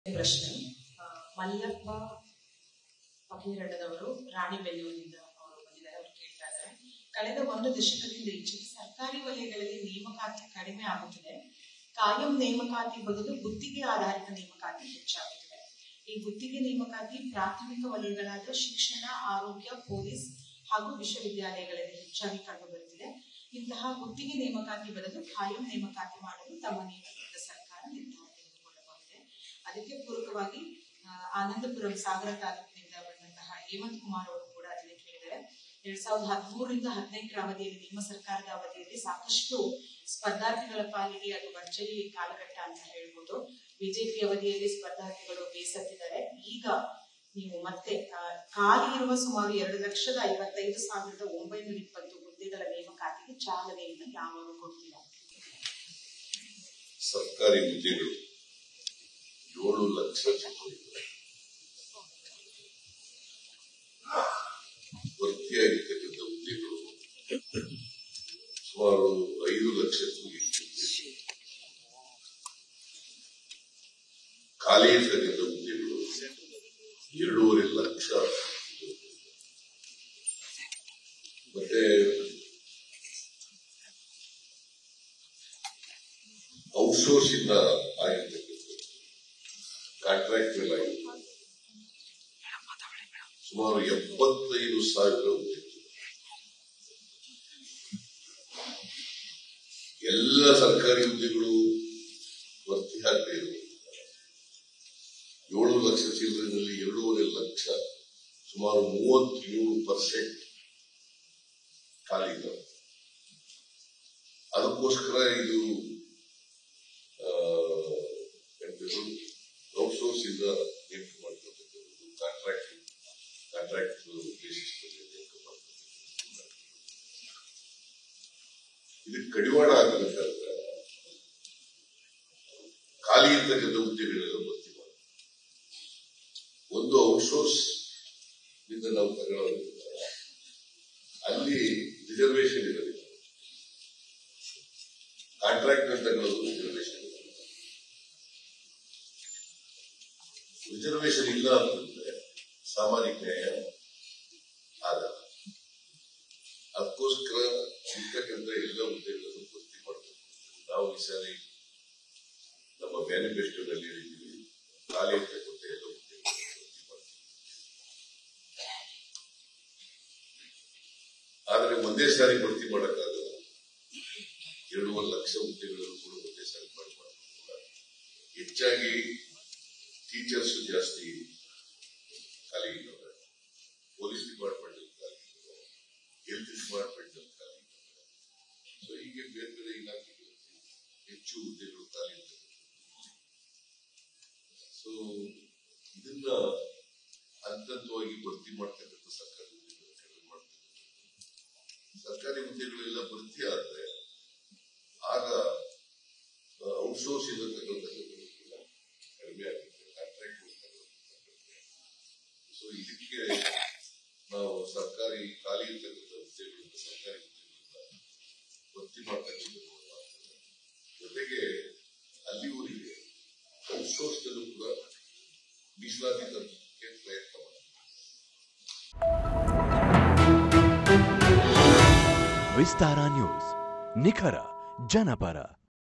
ಪ್ರಶ್ನೆ ಆ, ಮಲ್ಲಪ್ಪ ಫಕೀರಣ್ಣನವರು ರಾಣಿಬೆನ್ನೂರಿನಿಂದ ಅವರು ಬಂದಿದ್ದಾರೆ ಅವರು ಕೇಳ್ತಾ ಇದ್ದಾರೆ ಕಳೆದ ಒಂದು ದಶಕದಿಂದ ಈಚೆಗೆ ಸರ್ಕಾರಿ ವಲಯಗಳಲ್ಲಿ ನೇಮಕಾತಿ ಕಡಿಮೆ ಆಗುತ್ತಿದೆ ಕಾಯಂ ನೇಮಕಾತಿ ಬದಲು ಗುತ್ತಿಗೆ ಆಧಾರಿತ ನೇಮಕಾತಿ ಹೆಚ್ಚಾಗುತ್ತಿದೆ ಈ ಗುತ್ತಿಗೆ ನೇಮಕಾತಿ ಪ್ರಾಥಮಿಕ ವಲಯಗಳಾದ ಶಿಕ್ಷಣ ಆರೋಗ್ಯ ಪೊಲೀಸ್ ಹಾಗೂ ವಿಶ್ವವಿದ್ಯಾಲಯಗಳಲ್ಲಿ ಹೆಚ್ಚಾಗಿ ಕಂಡುಬರುತ್ತಿದೆ ಇಂತಹ ಗುತ್ತಿಗೆ ನೇಮಕಾತಿ ಬದಲು ಕಾಯಂ ನೇಮಕಾತಿ ಮಾಡಲು ತಮ್ಮ ನೇತೃತ್ವದ ಸರ್ಕಾರ ನಿರ್ಧಾರ ತೆಗೆದುಕೊಳ್ಳಬಹುದೇ ಅದಕ್ಕೆ ಪೂರಕವಾಗಿ ಆ, ಆನಂದಪುರಂ ಸಾಗರ ತಾಲೂಕಿನಿಂದ ಬಂದಂತಹ ಹೇಮಂತ್ ಕುಮಾರ್ ಅವರು ಕೂಡ ಅದನ್ನೇ ಕೇಳಿದ್ದಾರೆ ಎರಡ್ ಸಾವಿರದ ಹದಿಮೂರರಿಂದ ಹದಿನೆಂಟರ ಅವಧಿಯಲ್ಲಿ ನಿಮ್ಮ ಸರ್ಕಾರದ ಅವಧಿಯಲ್ಲಿ ಸಾಕಷ್ಟು ಸ್ಪರ್ಧಾರ್ಥಿಗಳ ಪಾಲಿಗೆ ಅದು ಭರ್ಜರಿ ಕಾಲಘಟ್ಟ ಅಂತ ಹೇಳ್ಬೋದು ಬಿಜೆಪಿ ಅವಧಿಯಲ್ಲಿ ಸ್ಪರ್ಧಾರ್ಥಿಗಳು ಬೇಸತ್ತಿದ್ದಾರೆ ಈಗ ನೀವು ಮತ್ತೆ ಆ, ಖಾಲಿ ಇರುವ ಸುಮಾರು ಎರಡು ಲಕ್ಷದ ಐವತ್ತೈದು ಸಾವಿರದ ಒಂಬೈನೂರ ಇಪ್ಪತ್ತು ಹುದ್ದೆಗಳ ನೇಮಕಾತಿಗೆ ಚಾಲನೆಯನ್ನು ಯಾವಾಗ ಕೊಡ್ತೀರಾ ಸರ್ಕಾರಿ ಹುದ್ದೆಗಳು ಏಳು ಲಕ್ಷ ಚಿಕ್ಕವಿದೆ ಭರ್ತಿಯಾಗಿರ್ತಕ್ಕಂಥ ಹುದ್ದೆಗಳು ಸುಮಾರು ಐದು ಲಕ್ಷಕ್ಕೂ ಹೆಚ್ಚು ಇದೆ. ಖಾಲಿ ಇರ್ತಕ್ಕಂಥ ಹುದ್ದೆಗಳು ಎರಡೂವರೆ ಲಕ್ಷ ಇದೆ. ಮತ್ತೆ ಔಟ್ಸೋರ್ಸ್ ಇಂದ ಆಗಿರ್ತಕ್ಕಂಥದ್ದು ಕಾಂಟ್ರಾಕ್ಟ್ ಮೇಲೆ ಆಗಿರ್ತಕ್ಕಂಥದ್ದು ಸುಮಾರು ಎಪ್ಪತ್ತೈದು ಸಾವಿರ ಹುದ್ದೆಗಳು ಎಲ್ಲ ಸರ್ಕಾರಿ ಹುದ್ದೆಗಳು ಭರ್ತಿ ಆಗದೆ ಇರುವುದಿಲ್ಲ ಏಳು ಲಕ್ಷ ಚಿಲ್ಲರೆನಲ್ಲಿ ಎರಡೂವರೆ ಲಕ್ಷ ಸುಮಾರು ಮೂವತ್ತೇಳು ಪರ್ಸೆಂಟ್ ಖಾಲಿ ಇದ್ದಾವೆ ಅದಕ್ಕೋಸ್ಕರ ಇದು ಔಟ್ಸೋರ್ಸ್ ಇಂದ ನೇಮಕ ಮಾಡ್ಕೊಳ್ತಕ್ಕಂಥದ್ದು ಕಾಂಟ್ರಾಕ್ಟ್ ಕಾಂಟ್ರಾಕ್ಟ್ ಬೇಸಿಸ್ ಮೇಲೆ ನೇಮಕ ಮಾಡ್ಕೊಳ್ತಕ್ಕಂಥದ್ದು ಇದಕ್ಕೆ ಕಡಿವಾಣ ಆಗಬೇಕಾದ್ರೆ ಖಾಲಿ ಇರ್ತಕ್ಕಂಥ ಹುದ್ದೆಗಳೆಲ್ಲ ಭರ್ತಿ ಮಾಡಿ ಒಂದು ಔಟ್ಸೋರ್ಸ್ ಇಂದ ನಾವು ತಗೊಳ್ಳೋದ್ರಿಂದ ಅಲ್ಲಿ ರಿಸರ್ವೇಶನ್ ಇರೋದಿಲ್ಲ ಕಾಂಟ್ರಾಕ್ಟ್ ಅಂತ ತಗೊಳ್ಳೋದು ರಿಸರ್ವೇಶನ್ ರಿಸರ್ವೇಶನ್ ಇಲ್ಲ ಅಂತಂದ್ರೆ ಸಾಮಾಜಿಕ ನ್ಯಾಯ ಆಗಲ್ಲ ಅದಕ್ಕೋಸ್ಕರ ಇರ್ತಕ್ಕಂಥ ಎಲ್ಲ ಹುದ್ದೆಗಳನ್ನು ಭರ್ತಿ ಮಾಡಬೇಕು ನಾವು ಈ ಸಾರಿ ನಮ್ಮ ಮ್ಯಾನಿಫೆಸ್ಟೋದಲ್ಲಿ ಹೇಳಿದ್ದೀವಿ ಖಾಲಿ ಇರ್ತಕ್ಕಂಥ ಎಲ್ಲ ಹುದ್ದೆಗಳನ್ನು ಭರ್ತಿ ಮಾಡ್ತೀವಿ ಆದ್ರೆ ಒಂದೇ ಸಾರಿ ಭರ್ತಿ ಮಾಡಕ್ಕಾಗಲ್ಲ ಎರಡೂವರೆ ಲಕ್ಷ ಹುದ್ದೆಗಳನ್ನು ಕೂಡ ಒಂದೇ ಸಾರಿ ಮಾಡಿ ಮಾಡಬೇಕು ಹೆಚ್ಚಾಗಿ ಟೀಚರ್ಸ್ ಜಾಸ್ತಿ ಖಾಲಿ ಇದ್ದಾರೆ ಪೊಲೀಸ್ ಡಿಪಾರ್ಟ್ಮೆಂಟ್ ಖಾಲಿ ಇದ್ದಾರೆ ಹೆಲ್ತ್ ಡಿಪಾರ್ಟ್ಮೆಂಟ್ ಖಾಲಿ ಇದ್ದಾರೆ ಸೊ ಹೀಗೆ ಬೇರೆ ಬೇರೆ ಇಲಾಖೆಗಳಲ್ಲಿ ಹೆಚ್ಚು ಹುದ್ದೆಗಳು ಖಾಲಿ ಇರ್ತದೆ ಸೊ ಇದನ್ನ ಹಂತ ಹಂತವಾಗಿ ಭರ್ತಿ ಮಾಡ್ತಕ್ಕಂಥ ಸರ್ಕಾರಿ ಹುದ್ದೆಗಳು ಕಡಿಮೆ ಮಾಡ್ತಕ್ಕಂಥದ್ದು ಸರ್ಕಾರಿ ಹುದ್ದೆಗಳೆಲ್ಲ ಭರ್ತಿ ಆದ್ರೆ ಆಗ ಔಟ್ಸೋರ್ಸ್ ಇರತಕ್ಕಂಥದ್ದು ಕೂಡ ಕಡಿಮೆ ಆಗುತ್ತೆ ಕಾಂಟ್ರಾಕ್ಟ್ ಸೊ ಇದಕ್ಕೆ ನಾವು ಸರ್ಕಾರಿ ಖಾಲಿ ಇರ್ತಕ್ಕಂಥ ಹುದ್ದೆಗಳಿಂದ ಸರ್ಕಾರಿ ಹುದ್ದೆಗಳಿಂದ ಭರ್ತಿ ಮಾಡ್ತಕ್ಕಂಥದ್ದು ಮಾಡ್ತೇವೆ. ಜೊತೆಗೆ ಅಲ್ಲಿವರೆಗೆ ಔಟ್ಸೋರ್ಸ್ ನಲ್ಲೂ ಕೂಡ ಮೀಸಲಾತಿ ತರಲಿಕ್ಕೆ ಪ್ರಯತ್ನ ಮಾಡ್ತೀವಿ ವಿಸ್ತಾರ ನ್ಯೂಸ್ ನಿಖರ ಜನಪರ